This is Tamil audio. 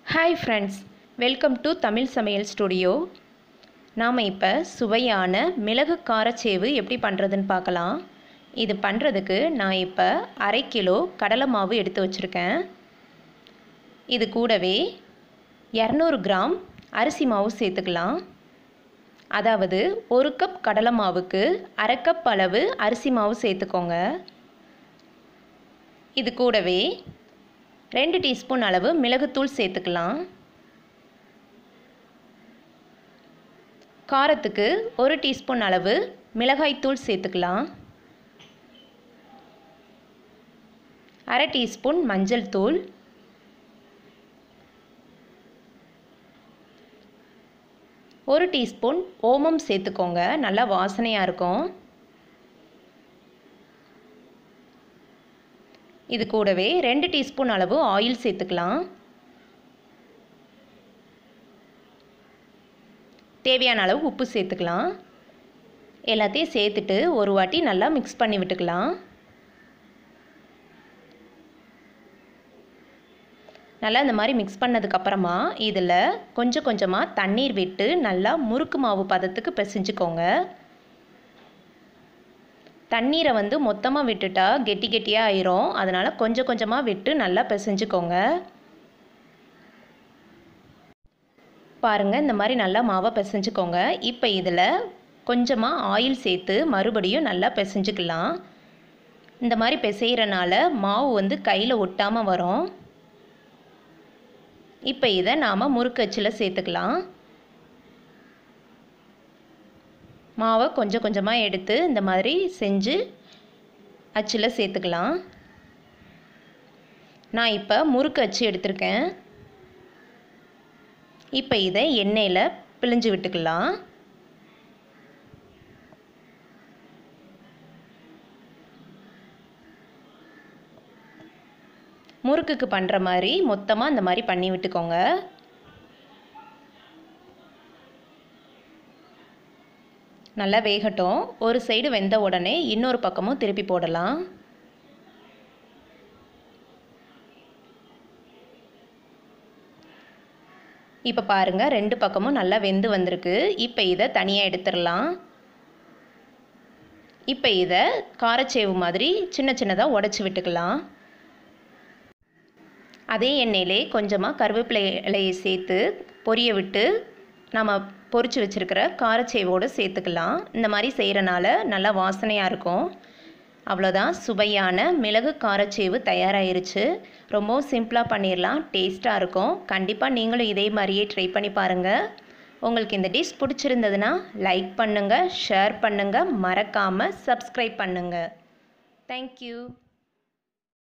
hi friends welcome to Tamil சமையல் ஸ்டுடியோ நாம் இப்போ சுவையான மிளகு காரச்சேவு எப்படி பண்ணுறதுன்னு பார்க்கலாம் இது பண்ணுறதுக்கு நான் இப்போ அரை கிலோ கடலை மாவு எடுத்து வச்சுருக்கேன் இது கூடவே இரநூறு கிராம் அரிசி மாவு சேர்த்துக்கலாம் அதாவது ஒரு கப் கடலை மாவுக்கு அரை கப் அளவு அரிசி மாவு சேர்த்துக்கோங்க இது கூடவே ரெண்டு டீஸ்பூன் அளவு மிளகுத்தூள் சேர்த்துக்கலாம் காரத்துக்கு ஒரு டீஸ்பூன் அளவு மிளகாய்த்தூள் சேர்த்துக்கலாம் அரை டீஸ்பூன் மஞ்சள் தூள் ஒரு டீஸ்பூன் ஓமம் சேர்த்துக்கோங்க நல்லா வாசனையாக இருக்கும் இது கூடவே ரெண்டு டீஸ்பூன் அளவு ஆயில் சேர்த்துக்கலாம் தேவையான அளவு உப்பு சேர்த்துக்கலாம் எல்லாத்தையும் சேர்த்துட்டு ஒரு வாட்டி நல்லா மிக்ஸ் பண்ணி விட்டுக்கலாம் நல்லா இந்த மாதிரி மிக்ஸ் பண்ணதுக்கப்புறமா இதில் கொஞ்சம் கொஞ்சமாக தண்ணீர் விட்டு நல்லா முறுக்கு மாவு பதத்துக்கு பிசைஞ்சுக்கோங்க தண்ணீரை வந்து மொத்தமாக விட்டுட்டா கெட்டி கெட்டியாக ஆயிரும் அதனால் கொஞ்சம் கொஞ்சமாக விட்டு நல்லா பிசைஞ்சுக்கோங்க பாருங்கள் இந்த மாதிரி நல்லா மாவை பிசைஞ்சுக்கோங்க இப்போ இதில் கொஞ்சமாக ஆயில் சேர்த்து மறுபடியும் நல்லா பிசைஞ்சுக்கலாம் இந்த மாதிரி பிசைகிறனால மாவு வந்து கையில் ஒட்டாமல் வரும் இப்போ இதை நாம் முறுக்கு அச்சில் சேர்த்துக்கலாம் மாவை கொஞ்சம் கொஞ்சமாக எடுத்து இந்த மாதிரி செஞ்சு அச்சில் சேர்த்துக்கலாம் நான் இப்போ முறுக்கு அச்சு எடுத்திருக்கேன் இப்போ இதை எண்ணெயில் பிழிஞ்சு விட்டுக்கலாம் முறுக்குக்கு பண்ணுற மாதிரி மொத்தமாக இந்த மாதிரி பண்ணி விட்டுக்கோங்க நல்லா வேகட்டும் ஒரு சைடு வெந்த உடனே இன்னொரு பக்கமும் திருப்பி போடலாம் இப்போ பாருங்கள் ரெண்டு பக்கமும் நல்லா வெந்து வந்திருக்கு இப்போ இதை தனியாக எடுத்துடலாம் இப்போ இதை காரச்சேவு மாதிரி சின்ன சின்னதாக உடச்சி விட்டுக்கலாம் அதே எண்ணெயிலே கொஞ்சமாக கருவேப்பிலை இலையை சேர்த்து பொரிய விட்டு நம்ம பொரித்து வச்சுருக்கிற காரச்சேவோடு சேர்த்துக்கலாம் இந்த மாதிரி செய்கிறனால நல்லா வாசனையாக இருக்கும் அவ்வளோதான் சுவையான மிளகு காரச்சேவு தயாராகிருச்சு ரொம்பவும் சிம்பிளாக பண்ணிடலாம் டேஸ்ட்டாக இருக்கும் கண்டிப்பாக நீங்களும் இதே மாதிரியே ட்ரை பண்ணி பாருங்கள் உங்களுக்கு இந்த டிஷ் பிடிச்சிருந்ததுன்னா லைக் பண்ணுங்கள் ஷேர் பண்ணுங்கள் மறக்காமல் சப்ஸ்கிரைப் பண்ணுங்கள் தேங்க்யூ